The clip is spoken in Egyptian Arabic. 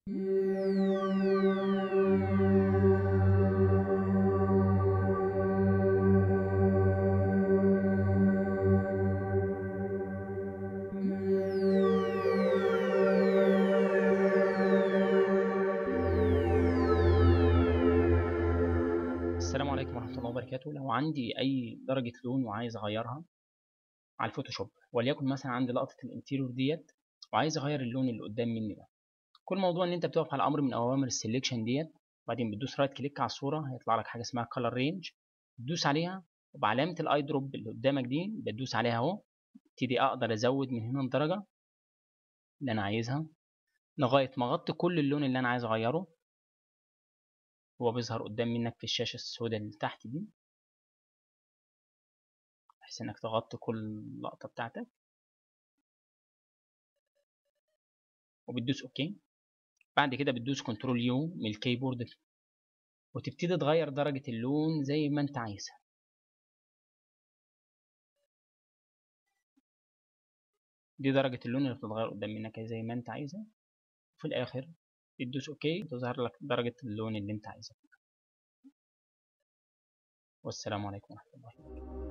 السلام عليكم ورحمة الله وبركاته لو عندي أي درجة لون وعايز أغيرها على الفوتوشوب وليكن مثلا عندي لقطة الانتيريور ديت وعايز أغير اللون اللي قدام مني ده كل موضوع إن أنت بتقف على أمر من أوامر السليكشن ديت وبعدين بتدوس رايت كليك على الصورة هيطلع لك حاجة اسمها كلر رينج تدوس عليها وبعلامة الأي دروب اللي قدامك دي بتدوس عليها أهو ابتدي أقدر أزود من هنا الدرجة اللي أنا عايزها لغاية ما أغطي كل اللون اللي أنا عايز أغيره هو بيظهر قدام منك في الشاشة السوداء اللي تحت دي بحيث انك تغطي كل لقطة بتاعتك وبتدوس اوكي بعد كده بتدوس كنترول يو من الكيبورد وتبتدي تغير درجة اللون زي ما انت عايزها دي درجة اللون اللي بتتغير قدام منك زي ما انت عايزها وفي الاخر تدوس اوكي تظهر لك درجة اللون اللي انت عايزها والسلام عليكم ورحمة الله